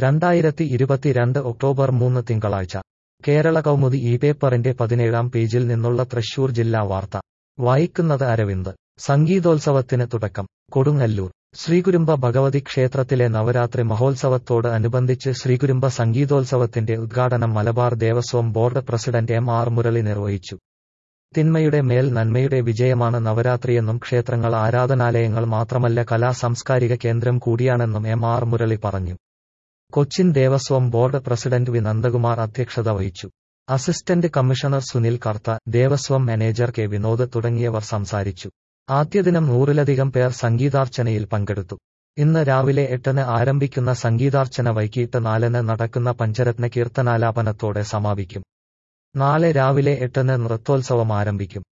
രണ്ടായിരത്തി ഇരുപത്തിരണ്ട് ഒക്ടോബർ മൂന്ന് തിങ്കളാഴ്ച കേരള കൗമുദി ഈ പേപ്പറിന്റെ പതിനേഴാം പേജിൽ നിന്നുള്ള തൃശൂർ ജില്ലാ വാർത്ത വായിക്കുന്നത് അരവിന്ദ് സംഗീതോത്സവത്തിന് തുടക്കം കൊടുങ്ങല്ലൂർ ശ്രീകുരുമ്പ ഭഗവതി ക്ഷേത്രത്തിലെ നവരാത്രി മഹോത്സവത്തോട് അനുബന്ധിച്ച് ശ്രീകുരുമ്പ സംഗീതോത്സവത്തിന്റെ ഉദ്ഘാടനം Malabar Devaswom board president M R Murali നിർവഹിച്ചു തിന്മയുടെ മേൽ നന്മയുടെ വിജയമാണ് നവരാത്രിയെന്നും ക്ഷേത്രങ്ങൾ ആരാധനാലയങ്ങൾ മാത്രമല്ല കലാ സാംസ്കാരിക കേന്ദ്രം കൂടിയാണെന്നും എം ആർ മുരളി പറഞ്ഞു Cochin Devaswom board president V Nandakumar അധ്യക്ഷത വഹിച്ചു assistant commissioner Sunil Kartha Devaswom manager K Vinod തുടങ്ങിയവർ സംസാരിച്ചു ആദ്യദിനം നൂറിലധികം പേർ സംഗീതാർച്ചനയിൽ പങ്കെടുത്തു ഇന്ന് രാവിലെ എട്ടിന് ആരംഭിക്കുന്ന സംഗീതാർച്ചന വൈകിട്ട് നാലിന് നടക്കുന്ന പഞ്ചരത്ന കീർത്തനാലാപനത്തോടെ സമാപിക്കും നാളെ രാവിലെ എട്ടിന് നൃത്തോത്സവം ആരംഭിക്കും